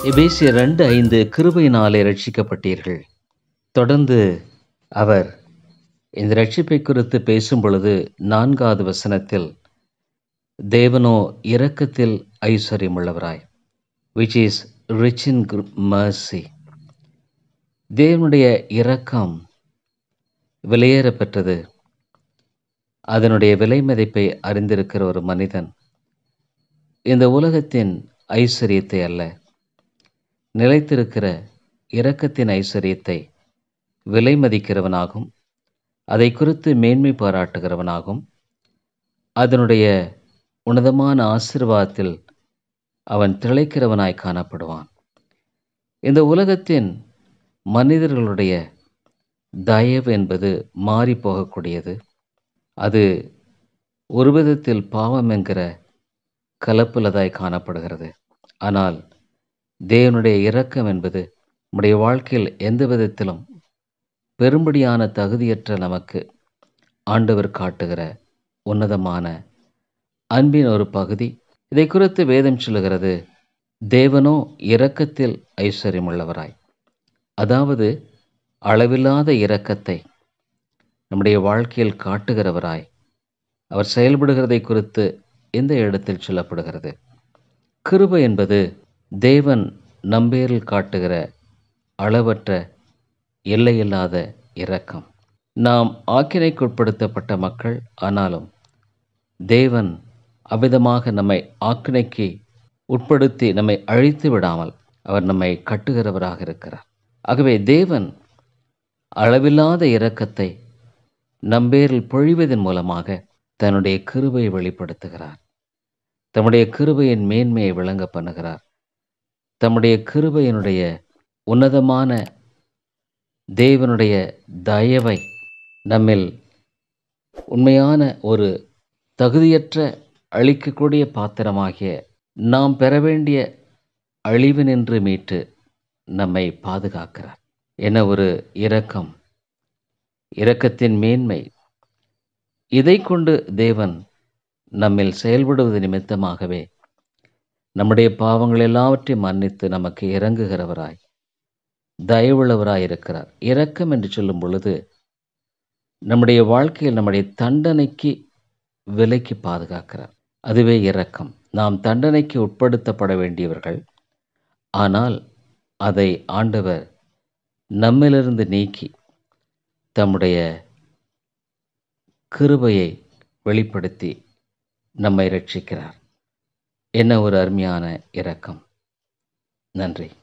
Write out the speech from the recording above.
எபேசியர் ரெண்டு ஐந்து கிருபையினாலே ரட்சிக்கப்பட்டீர்கள் தொடர்ந்து அவர் இந்த ரட்சிப்பை குறித்து பேசும் பொழுது நான்காவது வசனத்தில் தேவனோ இரக்கத்தில் ஐஸ்வர்யமுள்ளவராய் which is rich in mercy தேவனுடைய இரக்கம் விலையேறப்பெற்றது அதனுடைய விலை மதிப்பை அறிந்திருக்கிற ஒரு மனிதன் இந்த உலகத்தின் ஐஸ்வர்யத்தை அல்ல நிலைத்திருக்கிற இரக்கத்தின் ஐஸ்வர்யத்தை விலை மதிக்கிறவனாகும் அதை குறித்து மேன்மை பாராட்டுகிறவனாகும் அதனுடைய உன்னதமான ஆசிர்வாதத்தில் அவன் திளைக்கிறவனாய் காணப்படுவான் இந்த உலகத்தின் மனிதர்களுடைய தயவு என்பது மாறி போகக்கூடியது அது ஒரு விதத்தில் பாவம் என்கிற கலப்புலதாய் காணப்படுகிறது ஆனால் தேவனுடைய இரக்கம் என்பது நம்முடைய வாழ்க்கையில் எந்த விதத்திலும் பெரும்படியான தகுதியற்ற நமக்கு ஆண்டவர் காட்டுகிற உன்னதமான அன்பின் ஒரு பகுதி இதை குறித்து வேதம் சொல்லுகிறது தேவனோ இரக்கத்தில் ஐஸ்வர்யமுள்ளவராய் அதாவது அளவில்லாத இரக்கத்தை நம்முடைய வாழ்க்கையில் காட்டுகிறவராய் அவர் செயல்படுகிறதை குறித்து இந்த இடத்தில் சொல்லப்படுகிறது கிருபை என்பது தேவன் நம்பேரில் காட்டுகிற அளவற்ற எல்லையில்லாத இரக்கம் நாம் ஆக்கினைக்குட்படுத்தப்பட்ட மக்கள் ஆனாலும் தேவன் அவ்விதமாக நம்மை ஆக்கினைக்கு உட்படுத்தி நம்மை அழித்து விடாமல் அவர் நம்மை கட்டுகிறவராக இருக்கிறார் ஆகவே தேவன் அளவில்லாத இரக்கத்தை நம்பேரில் பொழிவதன் மூலமாக தன்னுடைய கிருபையை வெளிப்படுத்துகிறார் தம்முடைய கிருபையின் மேன்மையை விளங்க பண்ணுகிறார் தம்முடைய கிருபையினுடைய உன்னதமான தேவனுடைய தயவை நம்மில் உண்மையான ஒரு தகுதியற்ற அழிக்கக்கூடிய பாத்திரமாகிய நாம் பெற வேண்டிய அழிவு நின்று மீட்டு நம்மை பாதுகாக்கிறார் என ஒரு இரக்கம் இரக்கத்தின் மேன்மை இதை கொண்டு தேவன் நம்மில் செயல்படுவது நிமித்தமாகவே நம்முடைய பாவங்கள் எல்லாவற்றையும் மன்னித்து நமக்கு இறங்குகிறவராய் தயவுள்ளவராய் இருக்கிறார் இரக்கம் என்று சொல்லும் பொழுது நம்முடைய வாழ்க்கையில் நம்முடைய தண்டனைக்கு விலைக்கு பாதுகாக்கிறார் அதுவே இரக்கம் நாம் தண்டனைக்கு உட்படுத்தப்பட வேண்டியவர்கள் ஆனால் அதை ஆண்டவர் நம்மிலிருந்து நீக்கி தம்முடைய கிருபையை வெளிப்படுத்தி நம்மை ரட்சிக்கிறார் என்ன ஒரு அருமையான இரக்கம் நன்றி